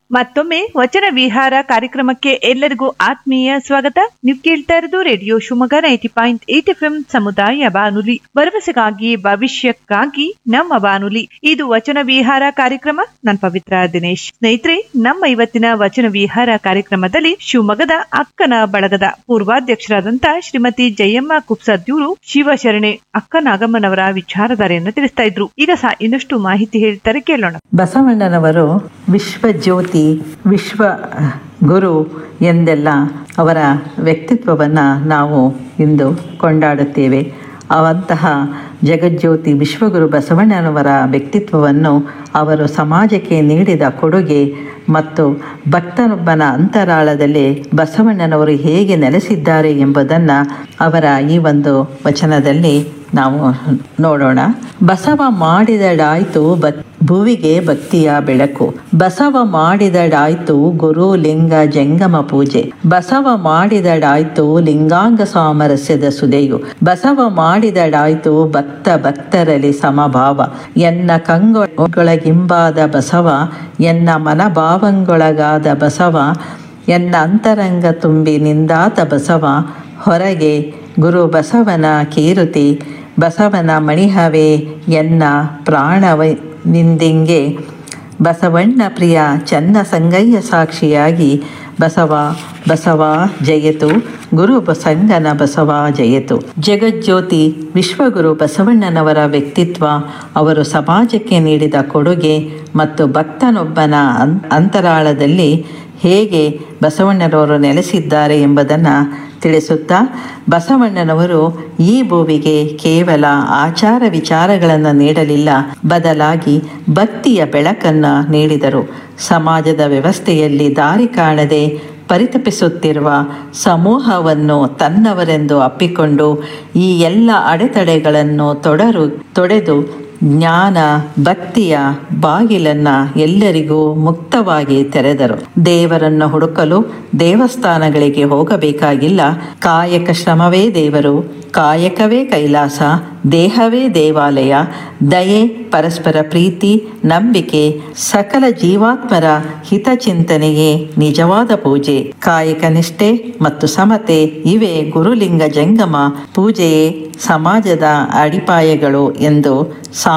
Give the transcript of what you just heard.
ಮತ್ತೊಮ್ಮೆ ವಚನ ವಿಹಾರ ಕಾರ್ಯಕ್ರಮಕ್ಕೆ ಎಲ್ಲರಿಗೂ ಆತ್ಮೀಯ ಸ್ವಾಗತ ನೀವು ಕೇಳ್ತಾ ಇರೋದು radio Shivamogga ninety point eight F M ಸಮುದಾಯ ಬಾನುಲಿ ಭರವಸೆಗಾಗಿ ಭವಿಷ್ಯಕ್ಕಾಗಿ ನಮ್ಮ ಬಾನುಲಿ ಇದು ವಚನ ವಿಹಾರ ಕಾರ್ಯಕ್ರಮ ನಾನ್ ಪವಿತ್ರ ದಿನೇಶ್ ಸ್ನೇಹಿತರೆ ನಮ್ಮ ಇವತ್ತಿನ ವಚನ ವಿಹಾರ ಕಾರ್ಯಕ್ರಮದಲ್ಲಿ ಶಿವಮೊಗ್ಗದ ಅಕ್ಕನ ಬಳಗದ ಪೂರ್ವಾಧ್ಯಕ್ಷರಾದಂತ ಶ್ರೀಮತಿ ಜಯಮ್ಮ ಕುಪ್ಸದ್ಯೂರು ಶಿವಶರಣೆ ಅಕ್ಕ ನಾಗಮ್ಮನವರ ವಿಚಾರಧಾರೆಯನ್ನು ತಿಳಿಸ್ತಾ ಇದ್ರು ಈಗ ಸಹ ಇನ್ನಷ್ಟು ಮಾಹಿತಿ ಹೇಳ್ತಾರೆ ಕೇಳೋಣ ಬಸವಣ್ಣನವರು ವಿಶ್ವಜ್ಯೋತಿ ವಿಶ್ವ ಗುರು ಎಂದೆಲ್ಲ ಅವರ ವ್ಯಕ್ತಿತ್ವವನ್ನು ನಾವು ಇಂದು ಕೊಂಡಾಡುತ್ತೇವೆ ಅವಂತಹ ಜಗಜ್ಯೋತಿ ವಿಶ್ವಗುರು ಬಸವಣ್ಣನವರ ವ್ಯಕ್ತಿತ್ವವನ್ನು ಅವರು ಸಮಾಜಕ್ಕೆ ನೀಡಿದ ಕೊಡುಗೆ ಮತ್ತು ಭಕ್ತನೊಬ್ಬನ ಅಂತರಾಳದಲ್ಲಿ ಬಸವಣ್ಣನವರು ಹೇಗೆ ನೆಲೆಸಿದ್ದಾರೆ ಎಂಬುದನ್ನು ಅವರ ಈ ಒಂದು ವಚನದಲ್ಲಿ ನಾವು ನೋಡೋಣ ಬಸವ ಮಾಡಿದಡಾಯ್ತು ಬ ಭುವಿಗೆ ಭಕ್ತಿಯ ಬೆಳಕು ಬಸವ ಮಾಡಿದಡಾಯ್ತು ಗುರು ಲಿಂಗ ಜಂಗಮ ಪೂಜೆ ಬಸವ ಮಾಡಿದಡಾಯ್ತು ಲಿಂಗಾಂಗ ಸಾಮರಸ್ಯದ ಸುದೆಯು ಬಸವ ಮಾಡಿದಡಾಯ್ತು ಭಕ್ತ ಭಕ್ತರಲ್ಲಿ ಸಮಭಾವ ಎನ್ನ ಕಂಗೊಳಗಿಂಬಾದ ಬಸವ ಎನ್ನ ಮನಭಾವಂಗೊಳಗಾದ ಬಸವ ಎನ್ನ ಅಂತರಂಗ ತುಂಬಿ ನಿಂದಾತ ಬಸವ ಹೊರಗೆ ಗುರು ಬಸವನ ಕೀರುತಿ ಬಸವನ ಮಣಿಹವೇ ಎನ್ನ ಪ್ರಾಣವ ನಿಂದಿಂಗೆ ಬಸವಣ್ಣ ಪ್ರಿಯ ಚನ್ನ ಸಂಗಯ್ಯ ಸಾಕ್ಷಿಯಾಗಿ ಬಸವ ಬಸವ ಜಯತು ಗುರು ಸಂಗನ ಬಸವ ಜಯತು ಜಗಜ್ಯೋತಿ ವಿಶ್ವಗುರು ಬಸವಣ್ಣನವರ ವ್ಯಕ್ತಿತ್ವ ಅವರು ಸಮಾಜಕ್ಕೆ ನೀಡಿದ ಕೊಡುಗೆ ಮತ್ತು ಭಕ್ತನೊಬ್ಬನ ಅನ್ ಅಂತರಾಳದಲ್ಲಿ ಹೇಗೆ ಬಸವಣ್ಣನವರು ನೆಲೆಸಿದ್ದಾರೆ ಎಂಬುದನ್ನು ತಿಳಿಸುತ್ತಾ ಬಸವಣ್ಣನವರು ಈ ಭೂವಿಗೆ ಕೇವಲ ಆಚಾರ ವಿಚಾರಗಳನ್ನು ನೀಡಲಿಲ್ಲ ಬದಲಾಗಿ ಭಕ್ತಿಯ ಬೆಳಕನ್ನು ನೀಡಿದರು ಸಮಾಜದ ವ್ಯವಸ್ಥೆಯಲ್ಲಿ ದಾರಿ ಕಾಣದೆ ಪರಿತಪಿಸುತ್ತಿರುವ ಸಮೂಹವನ್ನು ತನ್ನವರೆಂದು ಅಪ್ಪಿಕೊಂಡು ಈ ಎಲ್ಲ ಅಡೆತಡೆಗಳನ್ನು ತೊಡರು ತೊಡೆದು ಜ್ಞಾನ ಭಕ್ತಿಯ ಬಾಗಿಲನ್ನು ಎಲ್ಲರಿಗೂ ಮುಕ್ತವಾಗಿ ತೆರೆದರು ದೇವರನ್ನು ಹುಡುಕಲು ದೇವಸ್ಥಾನಗಳಿಗೆ ಹೋಗಬೇಕಾಗಿಲ್ಲ ಕಾಯಕ ಶ್ರಮವೇ ದೇವರು ಕಾಯಕವೇ ಕೈಲಾಸ ದೇಹವೇ ದೇವಾಲಯ ದಯೆ ಪರಸ್ಪರ ಪ್ರೀತಿ ನಂಬಿಕೆ ಸಕಲ ಜೀವಾತ್ಮರ ಹಿತಚಿಂತನೆಯೇ ನಿಜವಾದ ಪೂಜೆ ಕಾಯಕ ನಿಷ್ಠೆ ಮತ್ತು ಸಮತೆ ಇವೇ ಗುರುಲಿಂಗ ಜಂಗಮ ಪೂಜೆಯೇ ಸಮಾಜದ ಅಡಿಪಾಯಗಳು ಎಂದು ಸಾ